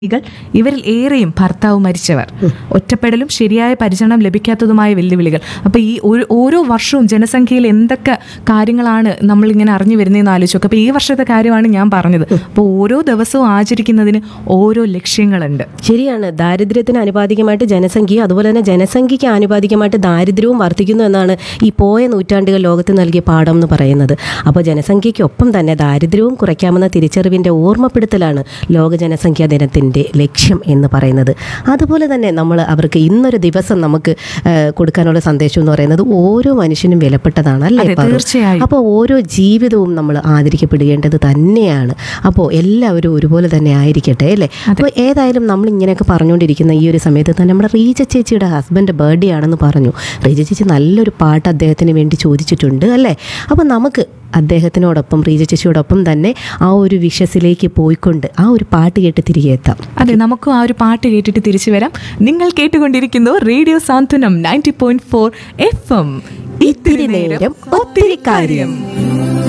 കൾ ഇവരിൽ ഏറെയും ഭർത്താവ് മരിച്ചവർ ഒറ്റപ്പെടലും ശരിയായ പരിചരണം ലഭിക്കാത്തതുമായ വെല്ലുവിളികൾ അപ്പൊ ഈ ഒരു ഓരോ വർഷവും ജനസംഖ്യയിൽ എന്തൊക്കെ കാര്യങ്ങളാണ് നമ്മൾ ഇങ്ങനെ അറിഞ്ഞു വരുന്നതെന്ന് ആലോചിച്ചു അപ്പൊ ഈ വർഷത്തെ കാര്യമാണ് ഞാൻ പറഞ്ഞത് അപ്പോൾ ഓരോ ദിവസവും ആചരിക്കുന്നതിന് ഓരോ ലക്ഷ്യങ്ങളുണ്ട് ശരിയാണ് ദാരിദ്ര്യത്തിന് ആനുപാതികമായിട്ട് ജനസംഖ്യ അതുപോലെ തന്നെ ജനസംഖ്യയ്ക്ക് ആനുപാതികമായിട്ട് ദാരിദ്ര്യവും വർദ്ധിക്കുന്നു എന്നാണ് ഈ പോയ നൂറ്റാണ്ടുകൾ ലോകത്ത് നൽകിയ പാഠം എന്ന് പറയുന്നത് അപ്പോൾ ജനസംഖ്യയ്ക്കൊപ്പം തന്നെ ദാരിദ്ര്യവും കുറയ്ക്കാമെന്ന തിരിച്ചറിവിൻ്റെ ഓർമ്മപ്പെടുത്തലാണ് ലോക ജനസംഖ്യാ ദിനത്തിൻ്റെ ലക്ഷ്യം എന്ന് പറയുന്നത് അതുപോലെ തന്നെ നമ്മൾ അവർക്ക് ഇന്നൊരു ദിവസം നമുക്ക് ആ, കൊടുക്കാനുള്ള സന്ദേശം എന്ന് പറയുന്നത് ഓരോ മനുഷ്യനും വിലപ്പെട്ടതാണ് അല്ലേ അതെ, പാറു? തീർച്ചയായും. അപ്പോൾ ഓരോ ജീവിതവും നമ്മൾ ആദരിക്കപ്പെടേണ്ടത് തന്നെയാണ് അപ്പോൾ എല്ലാവരും ഒരുപോലെ തന്നെ ആയിരിക്കട്ടെ അല്ലേ അപ്പോൾ ഏതായാലും നമ്മൾ ഇങ്ങനെയൊക്കെ പറഞ്ഞുകൊണ്ടിരിക്കുന്ന ഈ ഒരു സമയത്ത് തന്നെ നമ്മുടെ റീജ ചേച്ചിയുടെ ഹസ്ബൻഡ് ബർത്ത്ഡേ ആണെന്ന് പറഞ്ഞു റീജ ചേച്ചി നല്ലൊരു പാട്ട് അദ്ദേഹത്തിന് വേണ്ടി ചോദിച്ചിട്ടുണ്ട് അല്ലേ അപ്പോൾ നമുക്ക് അദ്ദേഹത്തിനോടൊപ്പം റീജ ചേച്ചിയോടൊപ്പം തന്നെ ആ ഒരു വിഷസിലേക്ക് പോയിക്കൊണ്ട് ആ ഒരു പാട്ട് കേട്ട് തിരികെ എത്താം അതെ നമുക്കും ആ ഒരു പാട്ട് കേട്ടിട്ട് തിരിച്ചു വരാം നിങ്ങൾ കേട്ടുകൊണ്ടിരിക്കുന്നു radio Santhwanam ninety point four F M ഇത്തിരി നേരം ഒത്തിരി കാര്യം